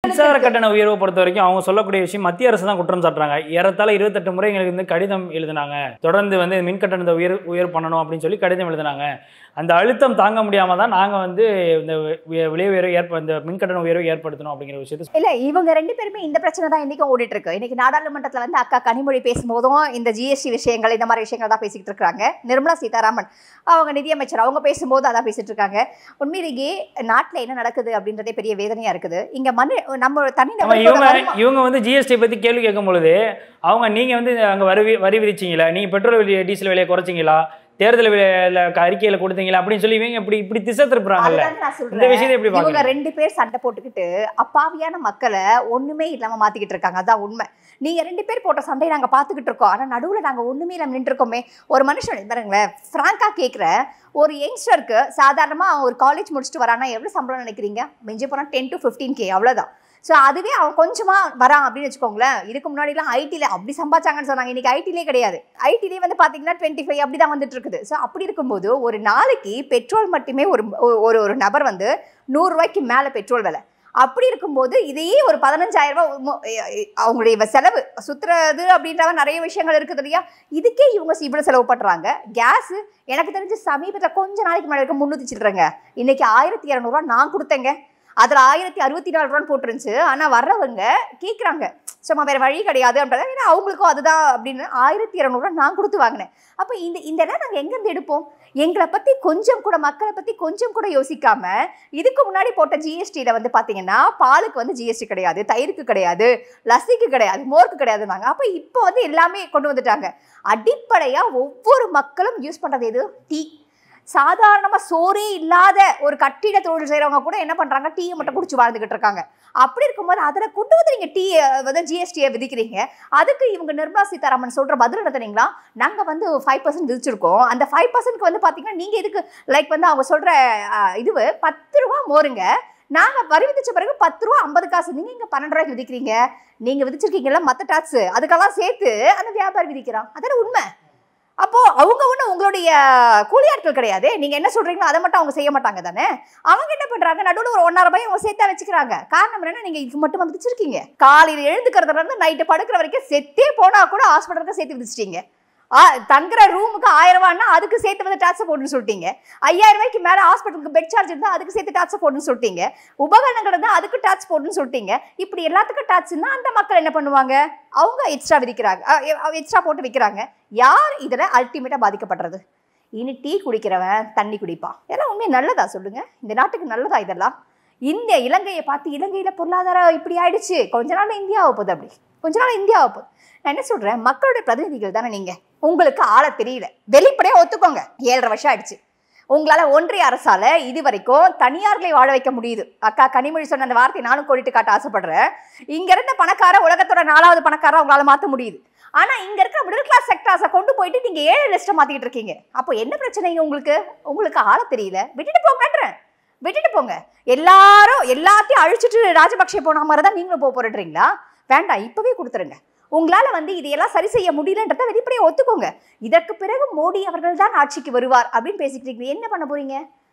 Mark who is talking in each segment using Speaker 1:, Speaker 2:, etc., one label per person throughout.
Speaker 1: மின்சார கட்டண உயர்வை பொறுத்த வரைக்கும் அவங்க சொல்லக்கூடிய விஷயம் மத்திய அரசு தான் குற்றம் சாட்டுறாங்க ஏறத்தாழ இருபத்தெட்டு முறை எங்களுக்கு வந்து கடிதம் எழுதினாங்க தொடர்ந்து வந்து மின் கட்டணத்தை உயர் உயர் பண்ணணும் அப்படின்னு சொல்லி கடிதம் எழுதினாங்க அந்த அழுத்தம் தாங்க முடியாம தான் நாங்க வந்து இந்த வி- விலை உயர்வை ஏற்ப இந்த மின் கட்டண உயர்வை ஏற்படுத்தணும் அப்படிங்கிற விஷயத்தை
Speaker 2: இல்ல இவங்க ரெண்டு பேருமே இந்த பிரச்சனை தான் இன்னைக்கும் ஓடிட்டு இருக்கு இன்னைக்கு நாடாளுமன்றத்துல வந்து அக்கா கனிமொழி பேசும்போதும் இந்த ஜிஎஸ்டி விஷயங்கள் இந்த மாதிரி விஷயங்கள் தான் பேசிக்கிட்டு இருக்காங்க நிர்மலா சீதாராமன் அவங்க நிதியமைச்சர் அவங்க பேசும்போது அதான் பேசிட்டு இருக்காங்க உண்மையிலேயே நாட்டுல என்ன நடக்குது அப்படின்றதே பெரிய வேதனையா இருக்குது இங்க மனு நம்ம தனி
Speaker 1: ஆமா,
Speaker 2: நபர்களோட
Speaker 1: இவங்க
Speaker 2: வருமா-
Speaker 1: இவங்க வந்து ஜிஎஸ்டி பத்தி கேள்வி கேட்கும் பொழுது அவங்க நீங்க வந்து அங்க வரி வி- வரி விதிச்சீங்களா நீங்க பெட்ரோல் விலை டீசல் விலையை குறைச்சிங்களா தேர்தல் விலையில அறிக்கையில கொடுத்தீங்களா அப்படின்னு சொல்லி இவங்க இப்படி இப்படி திசை திருப்புறாங்கல்ல
Speaker 2: அதுதாங்க நான்
Speaker 1: இந்த
Speaker 2: சொல்றேன்
Speaker 1: விஷயத்தை எப்படி
Speaker 2: இவங்க
Speaker 1: பாக்குறீங்க
Speaker 2: ரெண்டு பேர் சண்டை போட்டுக்கிட்டு அப்பாவியான மக்களை ஒண்ணுமே இல்லாம மாத்திக்கிட்டு இருக்காங்க அதான் உண்மை நீங்க ரெண்டு பேர் போட்ட சண்டையை நாங்க பாத்துக்கிட்டு இருக்கோம் ஆனா நடுவுல நாங்க ஒண்ணுமே இல்லாம நின்று இருக்கோமே ஒரு மனுஷன் பாருங்களேன் பிராங்கா கேக்குற ஒரு யங்ஸ்டருக்கு சாதாரணமா அவன் ஒரு காலேஜ் முடிச்சுட்டு வரானா எவ்வளவு சம்பளம் நினைக்கிறீங்க மிஞ்சி போனா டென் டு ஃபிஃப்டீன் கே அவ்வளவுதான் ஸோ அதுவே அவன் கொஞ்சமா வரான் அப்படின்னு வச்சுக்கோங்களேன் இதுக்கு முன்னாடிலாம் ஐடியில் அப்படி சம்பாதிச்சாங்கன்னு சொன்னாங்க இன்னைக்கு ஐடிலே கிடையாது ஐடிலே வந்து பார்த்தீங்கன்னா டுவெண்ட்டி ஃபைவ் அப்படி தான் வந்துட்டு இருக்குது ஸோ அப்படி இருக்கும்போது ஒரு நாளைக்கு பெட்ரோல் மட்டுமே ஒரு ஒரு ஒரு நபர் வந்து நூறுரூவாய்க்கு மேலே பெட்ரோல் விலை அப்படி இருக்கும்போது இதையே ஒரு பதினஞ்சாயிரம் ரூபாய் மு- எ- எ- அவங்களுடைய செலவு சுத்துறது அப்படின்ற நிறைய விஷயங்கள் இருக்குது இல்லையா இதுக்கே இவங்க இவ்வளோ செலவு பண்ணுறாங்க கேஸ் எனக்கு தெரிஞ்சு சமீபத்தில் கொஞ்ச நாளைக்கு முன்னாடி இருக்க முந்நூற்றி சில்லறங்க இன்னைக்கு ஆயிரத்தி இரநூறுவா நான் கொடுத்தேங்க அதில் ஆயிரத்தி அறுபத்தி நாலு ரூபான்னு போட்டுருந்துச்சு ஆனால் வர்றவங்க கேட்குறாங்க சும்மா வேறு வழி கிடையாது அப்படின்றத ஏன்னா அவங்களுக்கும் அதுதான் அப்படின்னு ஆயிரத்தி இரநூறுவா நான் கொடுத்து வாங்கினேன் அப்போ இந்த இந்த எல்லாம் நாங்கள் எங்கேருந்து எடுப்போம் எங்களை பற்றி கொஞ்சம் கூட மக்களை பற்றி கொஞ்சம் கூட யோசிக்காம இதுக்கு முன்னாடி போட்ட ஜிஎஸ்டியில் வந்து பார்த்தீங்கன்னா பாலுக்கு வந்து ஜிஎஸ்டி கிடையாது தயிருக்கு கிடையாது லஸ்ஸிக்கு கிடையாது மோருக்கு கிடையாதுனாங்க அப்போ இப்போ வந்து எல்லாமே கொண்டு வந்துட்டாங்க அடிப்படையாக ஒவ்வொரு மக்களும் யூஸ் பண்ணுறது எது டீ சாதாரணமாக சோறே இல்லாத ஒரு கட்டிட தொழில் செய்கிறவங்க கூட என்ன பண்ணுறாங்க டீயை மட்டும் குடிச்சு வாழ்ந்துக்கிட்டு இருக்காங்க அப்படி இருக்கும்போது அதில் கொண்டு வந்து நீங்கள் டீ வந்து ஜிஎஸ்டியை விதிக்கிறீங்க அதுக்கு இவங்க நிர்மலா சீதாராமன் சொல்கிற பதில் என்ன தெரியுங்களா நாங்கள் வந்து ஃபைவ் பர்சன்ட் விதிச்சிருக்கோம் அந்த ஃபைவ் பர்சன்ட்க்கு வந்து பார்த்தீங்கன்னா நீங்கள் இதுக்கு லைக் வந்து அவங்க சொல்கிற இதுவு பத்து ரூபா மோருங்க நாங்கள் வரி விதிச்ச பிறகு பத்து ரூபா ஐம்பது காசு நீங்கள் இங்கே பன்னெண்டு ரூபாய்க்கு விதிக்கிறீங்க நீங்கள் விதிச்சிருக்கீங்கல்ல மற்ற டாக்ஸ் அதுக்கெல்லாம் சேர்த்து அந்த வியாபாரி விதிக்கிறான் அதான உண்மை அப்போ அவங்க ஒன்றும் உங்களுடைய கூலியாட்கள் கிடையாது நீங்க என்ன சொல்றீங்களோ அதை மட்டும் அவங்க செய்ய மாட்டாங்க தானே அவங்க என்ன பண்றாங்க நடுவில் ஒரு ஒன்றரை ரூபாய் அவங்க சேர்த்தா வச்சுக்கிறாங்க காரணம் என்னன்னா நீங்க இது மட்டும் வந்து வச்சிருக்கீங்க காலையில் எழுந்துக்கிறதுல இருந்து நைட்டு படுக்கிற வரைக்கும் செத்தே போனா கூட ஹாஸ்பிட்டலுக்கு சேர்த்து விதிச்சிட்டீங்க ஆ, தங்குற ரூமுக்கு ஆயிரம் ரூபான்னா அதுக்கு சேர்த்து வந்து டாக்ஸை போட்டுன்னு சொல்லிட்டீங்க ஐயாயிரம் ரூபாய்க்கு மேலே ஹாஸ்பிட்டலுக்கு பெட் சார்ஜ் இருந்தால் அதுக்கு சேர்த்து டாக்ஸை போட்டுன்னு சொல்லிட்டீங்க உபகரணங்கள் இருந்தால் அதுக்கு டாக்ஸ் போட்டுன்னு சொல்லிட்டீங்க இப்படி எல்லாத்துக்கும் டாக்ஸ்னா அந்த மக்கள் என்ன பண்ணுவாங்க அவங்க எக்ஸ்ட்ரா விதிக்கிறாங்க எக்ஸ்ட்ரா போட்டு விற்கிறாங்க யார் இதில் அல்டிமேட்டாக பாதிக்கப்படுறது இனி டீ குடிக்கிறவன் தண்ணி குடிப்பான் இதெல்லாம் உண்மையை நல்லதா சொல்லுங்க இந்த நாட்டுக்கு நல்லதா இதெல்லாம் இந்த இலங்கையை பார்த்து இலங்கையில் பொருளாதாரம் இப்படி ஆயிடுச்சு கொஞ்ச நாள் இந்தியாவை போகுது அப்படி கொஞ்ச நாள் இந்தியாவை போகுது நான் என்ன சொல்கிறேன் மக்களுடைய பிரதிநிதிகள் தானே நீங்கள் உங்களுக்கு ஆள தெரியல வெளிப்படையாக ஒத்துக்கோங்க ஏழரை வருஷம் ஆயிடுச்சு உங்களால் ஒன்றிய அரசால இது வரைக்கும் தனியார்களை வாழ வைக்க முடியுது அக்கா கனிமொழி சொன்ன அந்த வார்த்தை நானும் கோடிட்டு காட்ட ஆசைப்படுறேன் இங்க இருந்த பணக்கார உலகத்தோட நாலாவது பணக்கார உங்களால மாற்ற முடியுது ஆனா இங்க இருக்க மிடில் கிளாஸ் செக்டார்ஸை கொண்டு போயிட்டு நீங்க ஏழை லிஸ்ட்டை மாத்திக்கிட்டு இருக்கீங்க அப்போ என்ன பிரச்சனைங்க உங்களுக்கு உங்களுக்கு ஆள தெரியல விட்டுட்டு போங்கன்றேன் விட்டுட்டு போங்க எல்லாரும் எல்லாத்தையும் அழிச்சிட்டு ராஜபக்ஷே போன மாதிரி தான் நீங்களும் போக போறீங்களா வேண்டாம் இப்பவே கொடுத்துருங்க உங்களால வந்து இதையெல்லாம் சரி செய்ய முடியலன்றத வெளிப்படையா ஒத்துக்கோங்க இதற்கு பிறகு மோடி அவர்கள் தான் ஆட்சிக்கு வருவார் அப்படின்னு பேசிக்கிட்டு இருக்கீங்க என்ன பண்ண போறீங்க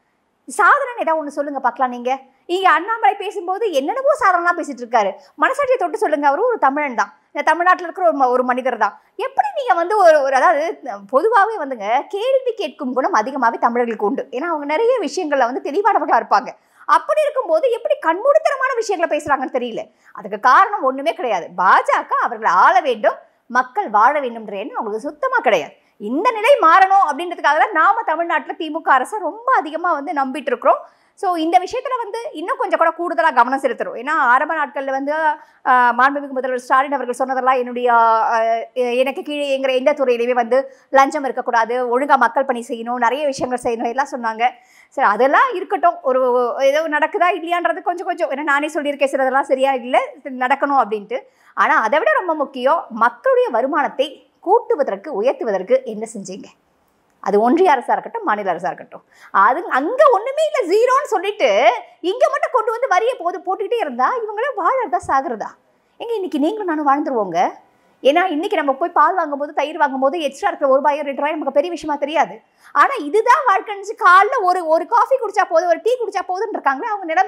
Speaker 2: சாதனை ஏதாவது ஒன்று சொல்லுங்க பார்க்கலாம் நீங்க இங்க அண்ணாமலை பேசும்போது என்னென்னவோ சாதனைலாம் பேசிட்டு இருக்காரு மனசாட்சியை தொட்டு சொல்லுங்க அவரும் ஒரு தமிழன் தான் இந்த தமிழ்நாட்டில் இருக்கிற ஒரு ம- ஒரு மனிதர் தான் எப்படி நீங்க வந்து ஒரு ஒரு அதாவது பொதுவாகவே வந்துங்க கேள்வி கேட்கும் குணம் அதிகமாகவே தமிழர்களுக்கு உண்டு ஏன்னா அவங்க நிறைய விஷயங்கள்ல வந்து தெளிவானவர்களா இருப்பாங்க அப்படி இருக்கும்போது எப்படி கண்மூடித்தனமான விஷயங்களை பேசுறாங்கன்னு தெரியல அதுக்கு காரணம் ஒண்ணுமே கிடையாது பாஜக அவர்களை ஆள வேண்டும் மக்கள் வாழ வேண்டும்ன்ற எண்ணம் அவங்களுக்கு சுத்தமா கிடையாது இந்த நிலை மாறணும் அப்படின்றதுக்காக தான் நாம தமிழ்நாட்டில் திமுக அரசை ரொம்ப அதிகமா வந்து நம்பிட்டு இருக்கிறோம் ஸோ இந்த விஷயத்துல வந்து இன்னும் கொஞ்சம் கூட கூடுதலாக கவனம் செலுத்துறோம் ஏன்னா ஆரம்ப நாட்களில் வந்து ஆஹ், மாண்புமிகு முதல்வர் ஸ்டாலின் அவர்கள் சொன்னதெல்லாம் என்னுடைய ஆஹ், எனக்கு கீழே எங்கிற எந்த துறையிலையுமே வந்து லஞ்சம் இருக்கக்கூடாது ஒழுங்கா மக்கள் பணி செய்யணும் நிறைய விஷயங்கள் செய்யணும் எல்லாம் சொன்னாங்க சரி அதெல்லாம் இருக்கட்டும் ஒரு ஏதோ நடக்குதா இல்லையான்றது கொஞ்சம் கொஞ்சம் ஏன்னா நானே சொல்லியிருக்கேன் சிலதெல்லாம் சரியா இல்லை நடக்கணும் அப்படின்ட்டு ஆனால் அதை விட ரொம்ப முக்கியம் மக்களுடைய வருமானத்தை கூட்டுவதற்கு உயர்த்துவதற்கு என்ன செஞ்சீங்க அது ஒன்றிய அரசாக இருக்கட்டும் மாநில அரசாக இருக்கட்டும் அது அங்கே ஒன்றுமே இல்லை ஜீரோன்னு சொல்லிட்டு இங்கே மட்டும் கொண்டு வந்து வரியை போது போட்டுக்கிட்டே இருந்தா இவங்களாம் வாழறதா சாகிறதா எங்க இன்னைக்கு நீங்களும் நானும் வாழ்ந்துருவோங்க ஏன்னா இன்னைக்கு நம்ம போய் பால் வாங்கும்போது தயிர் வாங்கும்போது எக்ஸ்ட்ரா இருக்கிற ஒரு ரூபாயோ ரெண்டு ரூபாய் நமக்கு பெரிய விஷயமா தெரியாது ஆனால் இதுதான் வாழ்க்கைன்னு காலைல ஒரு ஒரு காஃபி குடிச்சா போதும் ஒரு டீ குடிச்சா போதுன்னு இருக்காங்களே அவங்க நிலைமை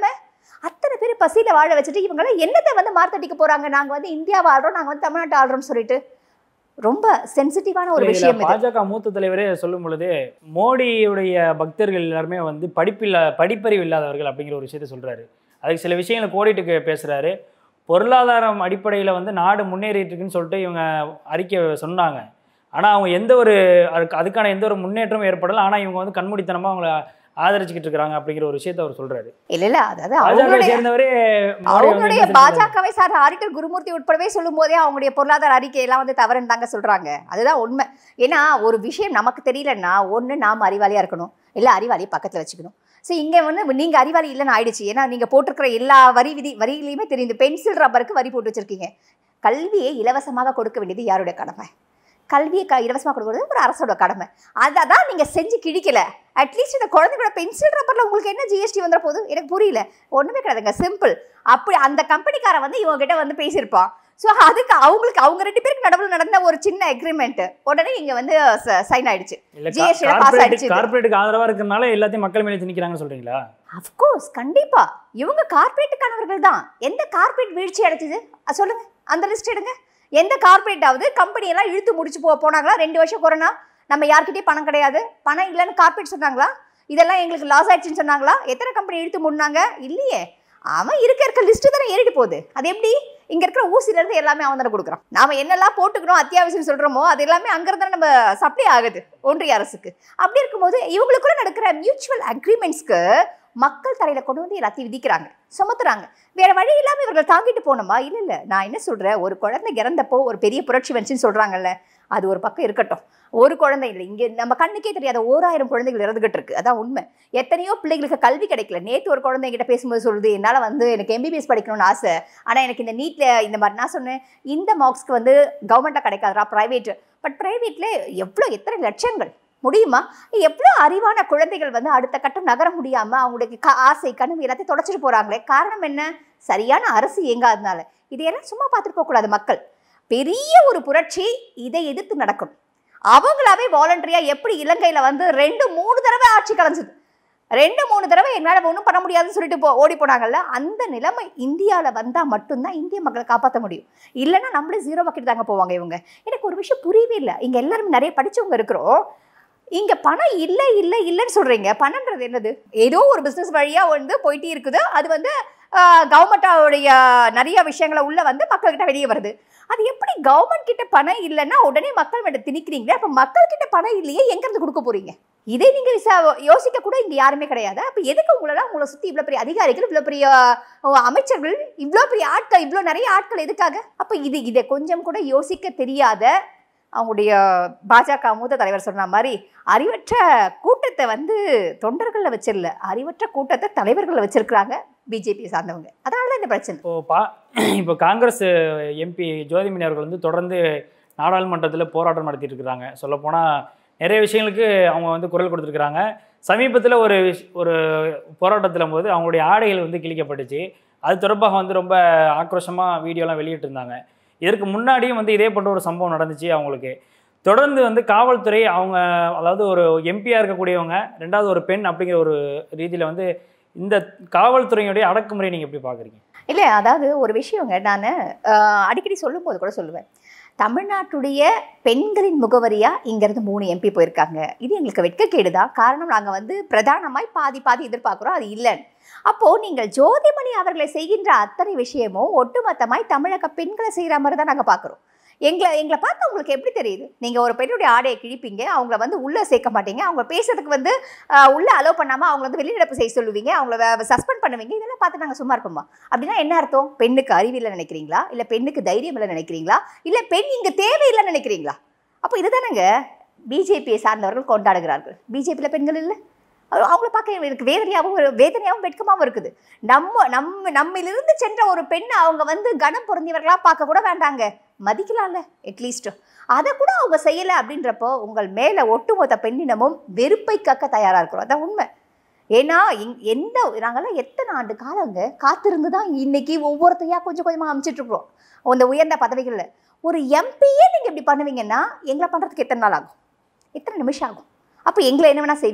Speaker 2: அத்தனை பேர் பசியில வாழ வச்சுட்டு இவங்கெல்லாம் என்னத்தை வந்து மார்த்தடிக்க போறாங்க நாங்க வந்து இந்தியா வாழ்றோம் நாங்க வந்து தமிழ்நாட்டு ஆள்றோம்னு சொல்லிட்டு ரொம்ப சென்சிட்டிவான ஒரு
Speaker 1: இதுல
Speaker 2: விஷயம் இது
Speaker 1: பாஜக மூத்த தலைவரே சொல்லும் பொழுது மோடியுடைய பக்தர்கள் எல்லாருமே வந்து படிப்பில்ல படிப்பறிவு இல்லாதவர்கள் அப்படிங்கிற ஒரு விஷயத்த சொல்றாரு அதுக்கு சில விஷயங்களை கோடிட்டு பேசுறாரு பொருளாதாரம் அடிப்படையில் வந்து நாடு முன்னேறிட்டு இருக்குன்னு சொல்லிட்டு இவங்க அறிக்கை சொன்னாங்க ஆனால் அவங்க எந்த ஒரு அதுக்கு அதுக்கான எந்த ஒரு முன்னேற்றமும் ஏற்படலை ஆனால் இவங்க வந்து கண்மூடித்தனமாக அவங்கள ஆதரிச்சுக்கிட்டு இருக்காங்க அப்படிங்கிற ஒரு விஷயத்த அவர் சொல்றாரு
Speaker 2: இல்ல இல்ல அதாவது
Speaker 1: பாஜக
Speaker 2: அவங்களுடைய
Speaker 1: சேர்ந்தவரே மோடியை வந்து
Speaker 2: அவங்களுடைய
Speaker 1: விமர்சிக்கிறாரு.
Speaker 2: பாஜகவை சார்ந்த ஆடிட்டர் குருமூர்த்தி உட்படவே சொல்லும் போதே அவங்களுடைய பொருளாதார அறிக்கையெல்லாம் வந்து தவறுன்னு தாங்க சொல்றாங்க அதுதான் உண்மை ஏன்னா ஒரு விஷயம் நமக்கு தெரியலன்னா ஒண்ணு நாம அறிவாளியா இருக்கணும் இல்ல அறிவாளியை பக்கத்துல வச்சுக்கணும் ஸோ இங்க வந்து நீங்க அறிவாளி இல்லைன்னு ஆயிடுச்சு ஏன்னா நீங்க போட்டிருக்கிற எல்லா வரி விதி வரியிலையுமே தெரியுது பென்சில் ரப்பருக்கு வரி போட்டு வச்சிருக்கீங்க கல்வியை இலவசமாக கொடுக்க வேண்டியது யாருடைய கடமை கல்வியை க இலவசமாக கொடுக்கறது ஒரு அரசோட கடமை அதை தான் நீங்கள் செஞ்சு கிழிக்கல அட்லீஸ்ட் இந்த குழந்தைகளோட பென்சில் ரப்பரில் உங்களுக்கு என்ன ஜிஎஸ்டி வந்துட போகுது எனக்கு புரியல ஒன்றுமே கிடையாதுங்க சிம்பிள் அப்படி அந்த கம்பெனிக்காரன் வந்து இவங்க கிட்ட வந்து பேசியிருப்பான் ஸோ அதுக்கு அவங்களுக்கு அவங்க ரெண்டு பேருக்கு நடுவில் நடந்த ஒரு சின்ன எக்ரிமெண்ட் உடனே இங்கே வந்து சைன் ஆயிடுச்சு
Speaker 1: இல்ல
Speaker 2: GST ல pass
Speaker 1: கார்பரேட்
Speaker 2: ஆயிடுச்சு இது.
Speaker 1: கார்பரேட்டுக்கு ஆதரவா இருக்கறனால எல்லாத்தையும் மக்கள் மேலே திணிக்கிறாங்கன்னு சொல்றீங்களா
Speaker 2: அஃப்கோர்ஸ் கண்டிப்பா இவங்க கார்பரேட்டுக்கானவர்கள் தான் எந்த கார்பரேட் வீழ்ச்சி அடைச்சது அஹ் சொல்லுங்க அந்த லிஸ்ட் எடுங்க எந்த கார்பரேட்டாவது கம்பெனி எல்லாம் இழுத்து முடிச்சு போ போனாங்களா ரெண்டு வருஷம் கொரோனா நம்ம யார்கிட்டயும் பணம் கிடையாது பணம் இல்லைன்னு கார்பரேட் சொன்னாங்களா இதெல்லாம் எங்களுக்கு லாஸ் ஆயிடுச்சுன்னு சொன்னாங்களா எத்தனை கம்பெனி இழுத்து முடினாங்க இல்லையே அவன் இருக்க இருக்க லிஸ்ட் தானே ஏறிட்டு போகுது அது எப்படி இங்க இருக்கிற ஊசில இருந்து எல்லாமே அவன் தானே கொடுக்குறான் நாம என்னெல்லாம் போட்டுக்கணும் அத்தியாவசியம் சொல்றோமோ அது எல்லாமே அங்கிருந்து தானே நம்ம சப்ளை ஆகுது ஒன்றிய அரசுக்கு அப்படி இருக்கும்போது இவங்களுக்குள்ள நடக்கிற மியூச்சுவல் அக்ரிமெண்ட்ஸ்க்கு மக்கள் தலையில கொண்டு வந்து எல்லாத்தையும் விதிக்கிறாங்க சுமத்துறாங்க வேற வழி இல்லாம இவர்கள் தாங்கிட்டு போனோமா இல்ல இல்ல நான் என்ன சொல்றேன் ஒரு குழந்தை இறந்தப்போ ஒரு பெரிய புரட்சி வந்துச்சுன்னு சொல்றாங்கல்ல அது ஒரு பக்கம் இருக்கட்டும் ஒரு குழந்தை இல்லை இங்க நம்ம கண்ணுக்கே தெரியாத ஓராயிரம் குழந்தைகள் இறந்துகிட்டு இருக்கு அதான் உண்மை எத்தனையோ பிள்ளைகளுக்கு கல்வி கிடைக்கல நேத்து ஒரு குழந்தை கிட்ட பேசும்போது சொல்லுது என்னால வந்து எனக்கு எம்பிபிஎஸ் படிக்கணும்னு ஆசை ஆனா எனக்கு இந்த நீட்ல இந்த மாதிரி நான் சொன்னேன் இந்த மார்க்ஸ்க்கு வந்து கவர்மெண்ட்டாக கிடைக்காதுரா ப்ரைவேட் பட் ப்ரைவேட்ல எவ்வளோ எத்தனை லட்சங்கள் முடியுமா எவ்வளோ அறிவான குழந்தைகள் வந்து அடுத்த கட்டம் நகர முடியாம அவங்களுடைய க ஆசை கனவு எல்லாத்தையும் தொடச்சிட்டு போறாங்களே காரணம் என்ன சரியான அரசு இயங்காதனால இதையெல்லாம் சும்மா பார்த்துட்டு போகக்கூடாது மக்கள் பெரிய ஒரு புரட்சி இதை எதிர்த்து நடக்கணும் அவங்களாவே வாலண்டரியா எப்படி இலங்கையில வந்து ரெண்டு மூணு தடவை ஆட்சி கலைஞ்சது ரெண்டு மூணு தடவை என்னால் ஒன்றும் பண்ண முடியாதுன்னு சொல்லிட்டு போ ஓடி போனாங்கல்ல அந்த நிலைமை இந்தியாவில் வந்தால் மட்டும்தான் இந்திய மக்களை காப்பாற்ற முடியும் இல்லைன்னா நம்மளே ஜீரோ பக்கெட் தாங்க போவாங்க இவங்க எனக்கு ஒரு விஷயம் புரியவே இல்லை இங்கே எல்லாருமே நிறைய படிச்சவங்க இருக்கிறோம் இங்கே பணம் இல்லை இல்லை இல்லைன்னு சொல்கிறீங்க பணம்ன்றது என்னது ஏதோ ஒரு பிஸ்னஸ் வழியாக வந்து போயிட்டே இருக்குது அது வந்து கவர்மெண்ட்டோடைய நிறைய விஷயங்களை உள்ள வந்து மக்கள்கிட்ட வெளியே வருது அது எப்படி கவர்மெண்ட் கிட்ட பணம் இல்லைன்னா உடனே மக்கள் மேல திணிக்கிறீங்களே அப்போ மக்கள் கிட்ட பணம் இல்லையே எங்கேருந்து கொடுக்க போறீங்க இதை நீங்க விசா- யோசிக்க கூட இங்க யாருமே கிடையாது அப்ப எதுக்கு உங்களெல்லாம் உங்களை சுத்தி இவ்வளவு பெரிய அதிகாரிகள் இவ்வளவு பெரிய அஹ், அமைச்சர்கள் இவ்வளவு பெரிய ஆட்கள் இவ்வளவு நிறைய ஆட்கள் எதுக்காக அப்ப இது இதை கொஞ்சம் கூட யோசிக்க தெரியாத அவங்களுடைய பாஜக மூத்த தலைவர் சொன்ன மாதிரி அறிவற்ற கூட்டத்தை வந்து தொண்டர்களில் வச்சிடல அறிவற்ற கூட்டத்தை தலைவர்களில் வச்சிருக்கிறாங்க பிஜேபி சார்ந்தவங்க அதனால தான் இந்த பிரச்சனை
Speaker 1: இப்போ பா இப்போ காங்கிரஸ் எம்பி ஜோதிமணி அவர்கள் வந்து தொடர்ந்து நாடாளுமன்றத்தில் போராட்டம் நடத்திட்டு இருக்கிறாங்க சொல்லப்போனால் நிறைய விஷயங்களுக்கு அவங்க வந்து குரல் கொடுத்துருக்குறாங்க சமீபத்தில் ஒரு விஷ்- ஒரு போராட்டத்தில் போது அவங்களுடைய ஆடைகள் வந்து கிழிக்கப்பட்டுச்சு அது தொடர்பாக வந்து ரொம்ப ஆக்ரோஷமாக வீடியோலாம் வெளியிட்டிருந்தாங்க இதற்கு முன்னாடியும் வந்து இதே போன்ற ஒரு சம்பவம் நடந்துச்சு அவங்களுக்கு தொடர்ந்து வந்து காவல்துறை அவங்க அதாவது ஒரு எம்பியாக இருக்கக்கூடியவங்க ரெண்டாவது ஒரு பெண் அப்படிங்கிற ஒரு ரீதியில் வந்து இந்த காவல்துறையினுடைய அடக்குமுறை நீங்கள் எப்படி பார்க்குறீங்க
Speaker 2: இல்லை அதாவது ஒரு விஷயங்க நான் அடிக்கடி சொல்லும்போது கூட சொல்லுவேன் தமிழ்நாட்டுடைய பெண்களின் முகவரியா இங்கேருந்து மூணு எம்பி போயிருக்காங்க இது எங்களுக்கு வெட்கக்கேடு தான் காரணம் நாங்கள் வந்து பிரதானமாய் பாதி பாதி எதிர்பார்க்குறோம் அது இல்லைன்னு அப்போது நீங்கள் ஜோதிமணி அவர்களை செய்கின்ற அத்தனை விஷயமும் ஒட்டுமொத்தமாய் தமிழக பெண்களை செய்கிற மாதிரி தான் நாங்கள் பார்க்குறோம் எங்களை எங்களை பார்த்து உங்களுக்கு எப்படி தெரியுது நீங்கள் ஒரு பெண்ணுடைய ஆடையை கிழிப்பீங்க அவங்கள வந்து உள்ளே சேர்க்க மாட்டீங்க அவங்க பேசுறதுக்கு வந்து ஆஹ், உள்ள அலோவ் பண்ணாமல் அவங்கள வந்து வெளிநடப்பு செய்ய சொல்லுவீங்க அவங்கள சஸ்பெண்ட் பண்ணுவீங்க இதெல்லாம் பார்த்து நாங்கள் சும்மா இருப்போமா அப்படின்னா என்ன அர்த்தம் பெண்ணுக்கு அறிவில்லை நினைக்கிறீங்களா இல்லை பெண்ணுக்கு தைரியம் இல்லை நினைக்கிறீங்களா இல்லை பெண் இங்கே தேவையில்லைன்னு நினைக்கிறீங்களா அப்போ இதுதானங்க பிஜேபியை சார்ந்தவர்கள் கொண்டாடுகிறார்கள் பிஜேபியில் பெண்கள் இல்லை அவ- அவங்கள பார்க்க எனக்கு வேதனையாகவும் ஒரு- வேதனையாகவும் வெட்கமாகவும் இருக்குது நம்ம நம்ம நம்மிலிருந்து சென்ற ஒரு பெண்ணை அவங்க வந்து கனம் பொருந்தியவர்களாக பார்க்க கூட வேண்டாங்க மதிக்கலாம்ல அட்லீஸ்ட் அதை கூட அவங்க செய்யலை அப்படின்றப்போ உங்கள் மேலே ஒட்டுமொத்த பெண்ணினமும் வெறுப்பை கக்க தயாராக இருக்கிறோம் அதான் உண்மை ஏன்னா இங் எந்த நாங்கெல்லாம் எத்தனை ஆண்டு காலங்க காத்திருந்து தான் இன்னைக்கு ஒவ்வொருத்தையா கொஞ்சம் கொஞ்சமாக அமைச்சிட்டு இருக்கிறோம் அந்த உயர்ந்த பதவிகளில் ஒரு எம்பியே நீங்கள் இப்படி பண்ணுவீங்கன்னா எங்களை பண்ணுறதுக்கு எத்தனை நாள் ஆகும் எத்தனை நிமிஷம் ஆகும் அப்போ எங்களை என்ன வேணால் செய்வீங்க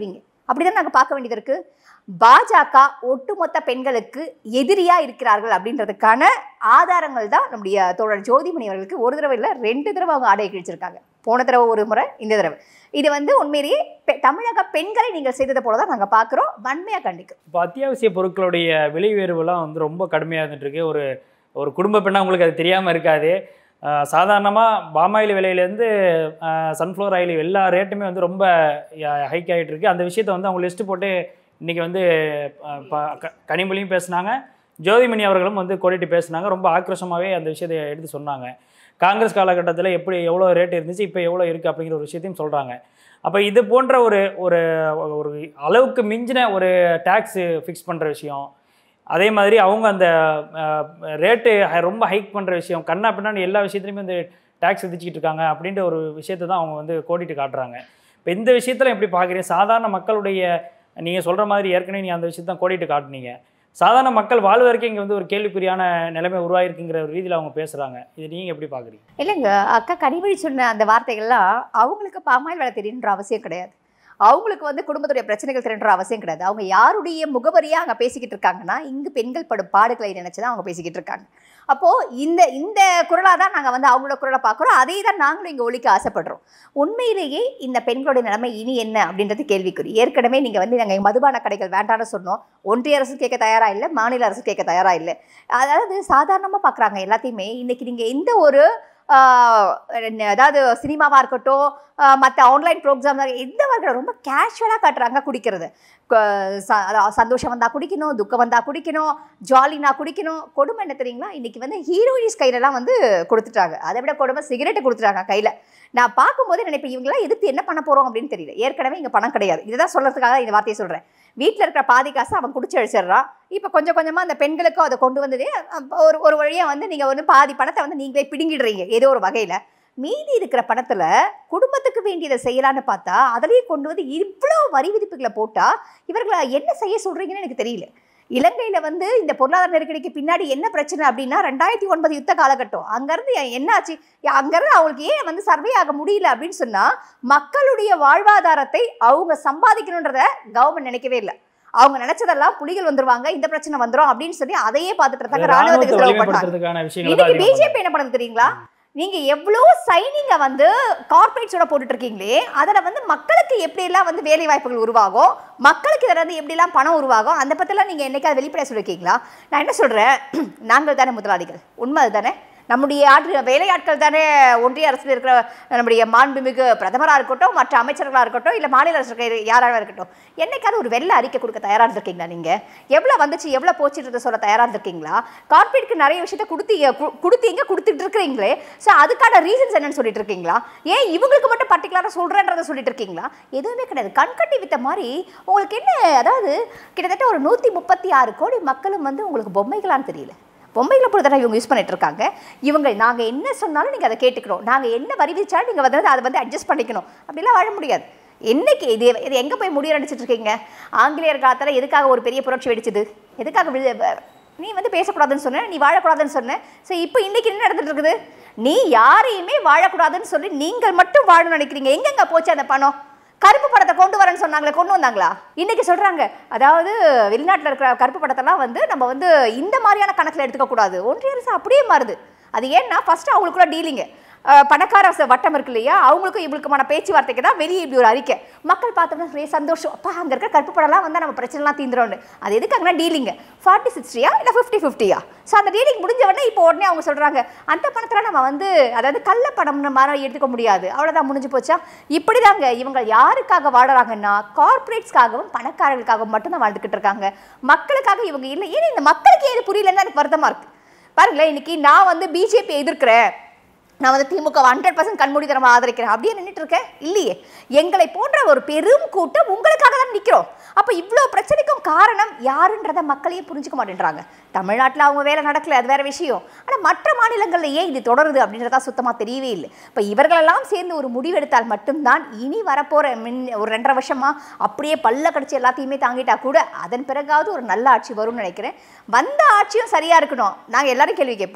Speaker 2: அப்படிதான் நாங்கள் பார்க்க வேண்டியது இருக்கு பாஜக ஒட்டுமொத்த பெண்களுக்கு எதிரியா இருக்கிறார்கள் அப்படின்றதுக்கான ஆதாரங்கள் தான் நம்முடைய தோழர் ஜோதிமணி அவர்களுக்கு ஒரு தடவை இல்லை ரெண்டு தடவை அவங்க ஆடையை கிழிச்சிருக்காங்க போன தடவை ஒரு முறை இந்த தடவை இது வந்து உண்மையிலேயே பெ- தமிழக பெண்களை நீங்கள் செய்ததை போல தான் நாங்கள் பார்க்குறோம் வன்மையாக கண்டிக்கிறோம்
Speaker 1: இப்போ அத்தியாவசிய பொருட்களுடைய விலை உயர்வுலாம் வந்து ரொம்ப கடுமையாக இருந்துட்டு இருக்கு ஒரு ஒரு குடும்ப பெண்ணாக உங்களுக்கு அது தெரியாமல் இருக்காது சாதாரணமாக பாமாயில் விலையிலேருந்து சன்ஃப்ளவர் ஆயில் எல்லா ரேட்டுமே வந்து ரொம்ப ஹைக் ஆகிட்டு இருக்கு அந்த விஷயத்தை வந்து அவங்க லிஸ்ட்டு போட்டு இன்றைக்கி வந்து அஹ், ப- க- கனிமொழியும் பேசுனாங்க ஜோதிமணி அவர்களும் வந்து கோடிட்டு பேசுனாங்க ரொம்ப ஆக்ரோஷமாகவே அந்த விஷயத்தை எடுத்து சொன்னாங்க காங்கிரஸ் காலகட்டத்தில் எப்படி எவ்வளோ ரேட் இருந்துச்சு இப்போ எவ்வளோ இருக்குது அப்படிங்கிற ஒரு விஷயத்தையும் சொல்கிறாங்க அப்போ இது போன்ற ஒரு ஒரு ஒரு அளவுக்கு மிஞ்சின ஒரு டேக்ஸு ஃபிக்ஸ் பண்ணுற விஷயம் அதே மாதிரி அவங்க அந்த ரேட்டு ரொம்ப ஹைக் பண்ணுற விஷயம் கண்ணா பின்னாடி எல்லா விஷயத்துலையுமே இந்த டேக்ஸ் விதிச்சிக்கிட்டு இருக்காங்க அப்படின்ற ஒரு விஷயத்தை தான் அவங்க வந்து கோடிட்டு காட்டுறாங்க இப்போ இந்த விஷயத்தில் எப்படி பார்க்குறீங்க சாதாரண மக்களுடைய நீங்கள் சொல்கிற மாதிரி ஏற்கனவே நீ அந்த விஷயத்தை தான் கோடிட்டு காட்டுனீங்க சாதாரண மக்கள் வாழ்வதற்கே இங்கே வந்து ஒரு கேள்விக்குறியான நிலைமை உருவாயிருக்குங்கிற ஒரு ரீதியில் அவங்க பேசுகிறாங்க இது நீங்கள் எப்படி பார்க்குறீங்க
Speaker 2: இல்லைங்க அக்கா கனிமொழி சொன்ன அந்த வார்த்தைகள்லாம் அவங்களுக்கு பாமாயில் வேலை தெரியணுன்ற அவசியம் கிடையாது அவங்களுக்கு வந்து குடும்பத்துடைய பிரச்சனைகள் தெரியுன்ற அவசியம் கிடையாது அவங்க யாருடைய முகவரியாக அங்கே பேசிக்கிட்டு இருக்காங்கன்னா இங்கு பெண்கள் படும் பாடுகளை நினைச்சு தான் அவங்க பேசிக்கிட்டு இருக்காங்க அப்போது இந்த இந்த குரலாக தான் நாங்கள் வந்து அவங்களோட குரலை பார்க்குறோம் அதே தான் நாங்களும் இங்கே ஒழிக்க ஆசைப்படுறோம் உண்மையிலேயே இந்த பெண்களுடைய நிலைமை இனி என்ன அப்படின்றது கேள்விக்குறி ஏற்கனவே நீங்கள் வந்து நாங்கள் மதுபான கடைகள் வேண்டாம்னு சொன்னோம் ஒன்றிய அரசு கேட்க தயாராக இல்லை மாநில அரசு கேட்க தயாராக இல்லை அதாவது சாதாரணமாக பார்க்குறாங்க எல்லாத்தையுமே இன்னைக்கு நீங்கள் எந்த ஒரு ஆஹ், அதாவது சினிமாவாக இருக்கட்டும் மற்ற ஆன்லைன் ப்ரோக்ராம் எந்த வகையில் ரொம்ப கேஷுவலாக காட்டுறாங்க குடிக்கிறது க- ச- அதாவது சந்தோஷம் வந்தால் குடிக்கணும் துக்கம் வந்தால் குடிக்கணும் ஜாலினா குடிக்கணும் கொடுமை என்ன தெரியுங்களா இன்னைக்கு வந்து ஹீரோயின்ஸ் கையிலலாம் வந்து கொடுத்துட்டாங்க அதை விட கொடுமை சிகரெட்டு கொடுத்துட்டாங்க கையில் நான் பார்க்கும்போது நினைப்பேன் இவங்களாம் எதிர்த்து என்ன பண்ண போகிறோம் அப்படின்னு தெரியல ஏற்கனவே இங்கே பணம் கிடையாது இதுதான் சொல்கிறதுக்காக இந்த வார்த்தையை சொல்கிறேன் வீட்டில் இருக்கிற பாதி காசை அவன் குடிச்சு அழிச்சிடுறான் இப்போ கொஞ்சம் கொஞ்சமாக அந்த பெண்களுக்கும் அதை கொண்டு வந்ததே அப்ப ஒரு ஒரு வழியாக வந்து நீங்கள் வந்து பாதி பணத்தை வந்து நீங்களே பிடுங்கிடுறீங்க ஏதோ ஒரு வகையில் மீதி இருக்கிற பணத்தில் குடும்பத்துக்கு வேண்டியதை செய்யலான்னு பார்த்தா அதிலேயே கொண்டு வந்து இவ்வளோ வரி விதிப்புகளை போட்டால் இவர்களை என்ன செய்ய சொல்கிறீங்கன்னு எனக்கு தெரியல இலங்கையில் வந்து இந்த பொருளாதார நெருக்கடிக்கு பின்னாடி என்ன பிரச்சனை அப்படின்னா ரெண்டாயிரத்தி ஒன்பது யுத்த காலகட்டம் அங்கேருந்து என்ன ஆச்சு அங்கேருந்து அவங்களுக்கு ஏன் வந்து சர்வே ஆக முடியல அப்படின்னு சொன்னால் மக்களுடைய வாழ்வாதாரத்தை அவங்க சம்பாதிக்கணுன்றத கவர்மெண்ட் நினைக்கவே இல்லை அவங்க நினைச்சதெல்லாம் புலிகள் வந்துருவாங்க இந்த பிரச்சனை வந்துரும் அப்படின்னு சொல்லி அதையே பார்த்துட்டு இருந்தாங்க ராணுவத்துக்கு
Speaker 1: ராணுவத்தை
Speaker 2: செலவு பண்ணாங்க
Speaker 1: வலிமைப்படுத்துறதுக்கான விஷயங்களை தான்
Speaker 2: இன்னைக்கு
Speaker 1: அதிகமா
Speaker 2: பிஜேபி என்ன பண்ணுது தெரியுங்களா நீங்க எவ்வளோ சைனிங்கை வந்து கார்பரேட்ஸோட போட்டுட்டு இருக்கீங்களே அதில் வந்து மக்களுக்கு எப்படியெல்லாம் வந்து வேலை வாய்ப்புகள் உருவாகும் மக்களுக்கு இதில் வந்து எப்படிலாம் பணம் உருவாகும் அந்த பற்றிலாம் நீங்கள் என்னைக்காவது வெளிப்படையாக சொல்லியிருக்கீங்களா நான் என்ன சொல்கிறேன் நாங்கள் தானே முதலாளிகள் உண்மை அதுதானே நம்முடைய ஆட்கள் வேலையாட்கள் தானே ஒன்றிய அரசில் இருக்கிற நம்முடைய மாண்புமிகு பிரதமராக இருக்கட்டும் மற்ற அமைச்சர்களாக இருக்கட்டும் இல்லை மாநில அரசு இருக்கிற யாராக இருக்கட்டும் என்னைக்காவது ஒரு வெள்ள அறிக்கை கொடுக்க தயாராக இருந்திருக்கீங்களா நீங்கள் எவ்வளோ வந்துச்சு எவ்வளோ போச்சுன்றதை சொல்ல தயாராக இருந்திருக்கீங்களா கார்ப்பரேட்க்கு நிறைய விஷயத்த கொடுத்தீங்க கு- கொடுத்தீங்க கொடுத்துட்டு இருக்கிறீங்களே ஸோ அதுக்கான ரீசன்ஸ் என்னன்னு சொல்லிட்டு இருக்கீங்களா ஏன் இவங்களுக்கு மட்டும் பர்டிகுலராக சொல்கிறேன்றதை சொல்லிட்டு இருக்கீங்களா எதுவுமே கிடையாது கண்கட்டி வித்த மாதிரி உங்களுக்கு என்ன அதாவது கிட்டத்தட்ட ஒரு நூற்றி முப்பத்தி ஆறு கோடி மக்களும் வந்து உங்களுக்கு பொம்மைகளான்னு தெரியல பொம்மைகளை பொறுத்த தடவை இவங்க யூஸ் பண்ணிட்டு இருக்காங்க இவங்க நாங்கள் என்ன சொன்னாலும் நீங்கள் அதை கேட்டுக்கணும் நாங்கள் என்ன வரி விதிச்சாலும் நீங்கள் வந்து அதை வந்து அட்ஜஸ்ட் பண்ணிக்கணும் அப்படிலாம் வாழ முடியாது என்னைக்கு இது இது எங்கே போய் முடிய நடிச்சிட்டு இருக்கீங்க ஆங்கிலேயர் காலத்தில் எதுக்காக ஒரு பெரிய புரட்சி வெடிச்சது எதுக்காக வி- வ- நீ வந்து பேசக்கூடாதுன்னு சொன்ன நீ வாழக்கூடாதுன்னு சொன்ன ஸோ இப்போ இன்னைக்கு என்ன நடந்துட்டு இருக்குது நீ யாரையுமே வாழக்கூடாதுன்னு சொல்லி நீங்கள் மட்டும் வாழணும்னு நினைக்கிறீங்க எங்கெங்க போச்சு அந்த பணம் கருப்பு படத்தை கொண்டு வரேன்னு சொன்னாங்களே கொண்டு வந்தாங்களா இன்னைக்கு சொல்றாங்க அதாவது வெளிநாட்டில் இருக்கிற கருப்பு படத்தெல்லாம் வந்து நம்ம வந்து இந்த மாதிரியான கணக்கில் எடுத்துக்க கூடாது ஒன்றிய அரசு அப்படியே மாறுது அது ஏன்னா ஃபர்ஸ்ட் அவங்களுக்குள்ள டீலிங்கு பணக்கார ச- வட்டம் இருக்கு இல்லையா அவங்களுக்கும் இவங்களுக்குமான பேச்சுவார்த்தைக்கு தான் வெளியே இப்படி ஒரு அறிக்கை மக்கள் பார்த்தோம்னா ஒரே சந்தோஷம் அப்பா அங்கே இருக்கிற கருப்பு படம்லாம் வந்து நம்ம பிரச்சனைலாம் தீந்துறோம்னு அது எதுக்காகனா டீலிங்கு ஃபார்ட்டி சிக்ஸ்டியா இல்லை ஃபிஃப்டி ஃபிஃப்டியா ஸோ அந்த டீலிங் முடிஞ்ச உடனே இப்போ உடனே அவங்க சொல்கிறாங்க அந்த பணத்தில் நம்ம வந்து அதாவது கள்ள பணம்னு மாதிரி எடுத்துக்க முடியாது அவ்வளோதான் முடிஞ்சு போச்சா இப்படி தாங்க இவங்க யாருக்காக வாடுறாங்கன்னா கார்ப்பரேட்ஸ்க்காகவும் பணக்காரர்களுக்காகவும் மட்டும்தான் வாழ்ந்துக்கிட்டு இருக்காங்க மக்களுக்காக இவங்க இல்லை ஏன் இந்த மக்களுக்கு ஏது புரியலன்னு எனக்கு வருத்தமாக இருக்குது பாருங்களேன் இன்னைக்கு நான் வந்து பிஜேபி எதிர்க்கிறேன் நான் வந்து திமுக ஹண்ட்ரட் பர்சன்ட் கண்மூடித்தனமாக ஆதரிக்கிறேன் அப்படியே நின்றுட்டு இருக்கேன் இல்லையே எங்களை போன்ற ஒரு பெரும் கூட்டம் உங்களுக்காக தான் நிற்கிறோம் அப்போ இவ்வளோ பிரச்சனைக்கும் காரணம் யாருன்றத மக்களையே புரிஞ்சுக்க மாட்டேன்றாங்க தமிழ்நாட்டில் அவங்க வேலை நடக்கல அது வேற விஷயம் ஆனால் மற்ற மாநிலங்களில் ஏன் இது தொடருது அப்படின்றதா சுத்தமாக தெரியவே இல்லை இப்போ இவர்களெல்லாம் சேர்ந்து ஒரு முடிவெடுத்தால் மட்டும்தான் இனி வரப்போகிற மின் ஒரு ரெண்டரை வருஷமா அப்படியே பல்ல கடிச்சு எல்லாத்தையுமே தாங்கிட்டா கூட அதன் பிறகாவது ஒரு நல்ல ஆட்சி வரும்னு நினைக்கிறேன் வந்த ஆட்சியும் சரியாக இருக்கணும் நாங்கள் எல்லாரும் கேள்வி கேட்போம்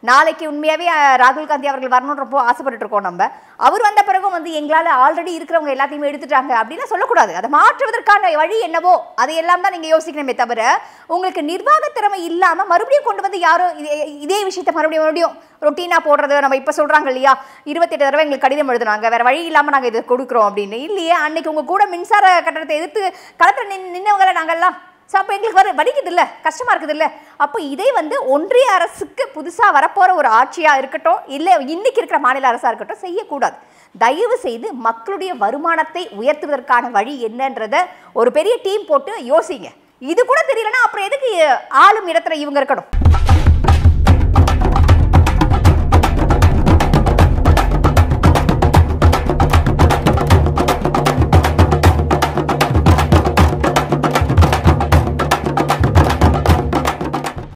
Speaker 2: நாளைக்கு உண்மையாவே அஹ், ராகுல் காந்தி அவர்கள் வரணும்னு ரொம்ப ஆசைப்பட்டுட்டு இருக்கோம் நம்ம அவர் வந்த பிறகும் வந்து எங்களால் ஆல்ரெடி இருக்கிறவங்க எல்லாத்தையுமே எடுத்துட்டாங்க அப்படிலாம் சொல்லக்கூடாது அதை மாற்றுவதற்கான வழி என்னவோ அதையெல்லாம் தான் நீங்க யோசிக்கணுமே தவிர உங்களுக்கு நிர்வாக திறமை இல்லாம மறுபடியும் கொண்டு வந்து யாரோ இதே- இதே விஷயத்தை மறுபடியும் மறுபடியும் ரொட்டீனா போடுறது நம்ம இப்ப சொல்றாங்க இல்லையா இருபத்தெட்டு தடவை எங்களுக்கு கடிதம் எழுதுனாங்க வேற வழி இல்லாம நாங்க இதை கொடுக்குறோம் அப்படின்னு இல்லையே அன்னைக்கு உங்க கூட மின்சார கட்டணத்தை எதிர்த்து களத்துல நின் நின்னவங்கள நாங்கெல்லாம் ஸோ அப்போ எங்களுக்கு வர வலிக்குது இல்லை கஷ்டமாக இருக்குது இல்லை அப்போ இதை வந்து ஒன்றிய அரசுக்கு புதுசாக வரப்போகிற ஒரு ஆட்சியாக இருக்கட்டும் இல்லை இன்னைக்கு இருக்கிற மாநில அரசாக இருக்கட்டும் செய்யக்கூடாது தயவு செய்து மக்களுடைய வருமானத்தை உயர்த்துவதற்கான வழி என்னன்றத ஒரு பெரிய டீம் போட்டு யோசிங்க இது கூட தெரியலன்னா அப்புறம் எதுக்கு ஆளும் இடத்துல இவங்க இருக்கணும்